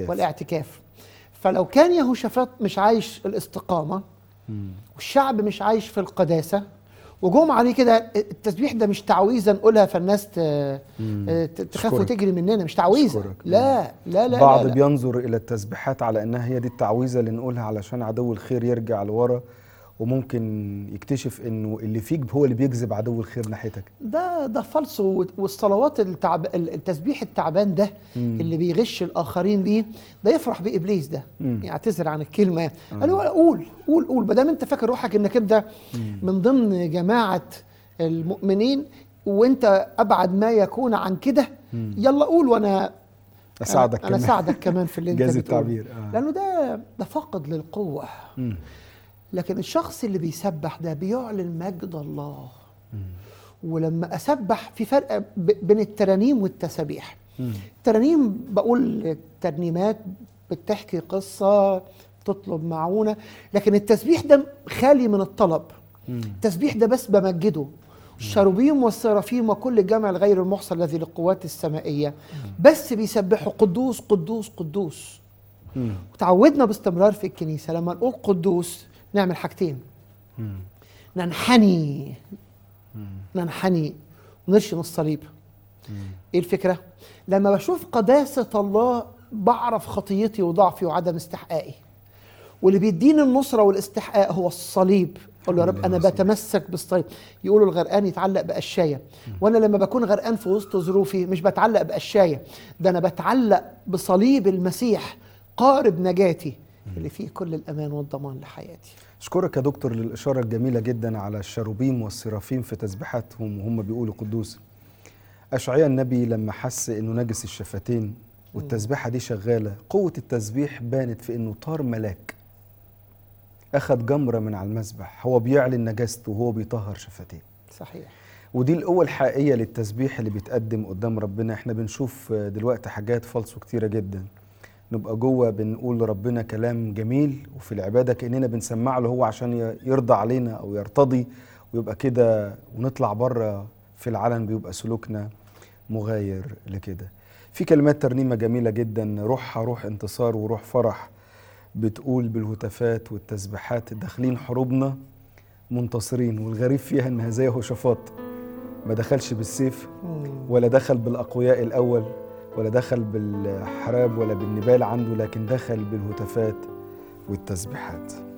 والاعتكاف فلو كان يهوشافاط مش عايش الاستقامه والشعب مش عايش في القداسه وجم عليه كده التسبيح ده مش تعويذه نقولها فالناس ت- ت- تخاف أشكرك. وتجري مننا مش تعويذه أشكرك. لا لا لا بعض لا, لا. بينظر الى التسبيحات على انها هي دي التعويذه اللي نقولها علشان عدو الخير يرجع لورا وممكن يكتشف انه اللي فيك هو اللي بيجذب عدو الخير ناحيتك ده ده فالص و- والصلوات التعب التسبيح التعبان ده اللي بيغش الاخرين بيه ده يفرح بابليس ده يعتذر عن الكلمه يعني قال له قول قول قول ما دام انت فاكر روحك انك انت من ضمن جماعه المؤمنين وانت ابعد ما يكون عن كده يلا قول وانا اساعدك انا, أنا كمان. اساعدك كمان في اللي انت جاز بتقوله. التعبير آه. لانه ده ده فاقد للقوه مم. لكن الشخص اللي بيسبح ده بيعلن مجد الله ولما اسبح في فرق ب- بين الترانيم والتسابيح الترانيم بقول ترنيمات بتحكي قصه تطلب معونه لكن التسبيح ده خالي من الطلب التسبيح ده بس بمجده الشروبيم والسرافيم وكل الجمع الغير المحصى الذي للقوات السمائيه بس بيسبحوا قدوس قدوس قدوس وتعودنا باستمرار في الكنيسه لما نقول قدوس نعمل حاجتين ننحني ننحني ونرشم الصليب ايه الفكره لما بشوف قداسه الله بعرف خطيتي وضعفي وعدم استحقاقي واللي بيديني النصره والاستحقاق هو الصليب اقول له يا رب انا بتمسك بالصليب يقولوا الغرقان يتعلق بقشايه وانا لما بكون غرقان في وسط ظروفي مش بتعلق بقشايه ده انا بتعلق بصليب المسيح قارب نجاتي اللي فيه كل الامان والضمان لحياتي اشكرك يا دكتور للاشاره الجميله جدا على الشروبيم والسرافيم في تسبيحاتهم وهم بيقولوا قدوس اشعياء النبي لما حس انه نجس الشفتين والتسبيحه دي شغاله قوه التسبيح بانت في انه طار ملاك اخذ جمره من على المسبح هو بيعلن نجاسته وهو بيطهر شفتيه صحيح ودي القوة الحقيقية للتسبيح اللي بيتقدم قدام ربنا احنا بنشوف دلوقتي حاجات فالصو كتيرة جدا نبقى جوه بنقول لربنا كلام جميل وفي العبادة كأننا بنسمع له هو عشان يرضى علينا أو يرتضي ويبقى كده ونطلع بره في العلن بيبقى سلوكنا مغاير لكده في كلمات ترنيمة جميلة جدا روحها روح انتصار وروح فرح بتقول بالهتافات والتسبيحات داخلين حروبنا منتصرين والغريب فيها انها زي هوشافاط ما دخلش بالسيف ولا دخل بالاقوياء الاول ولا دخل بالحراب ولا بالنبال عنده لكن دخل بالهتافات والتسبيحات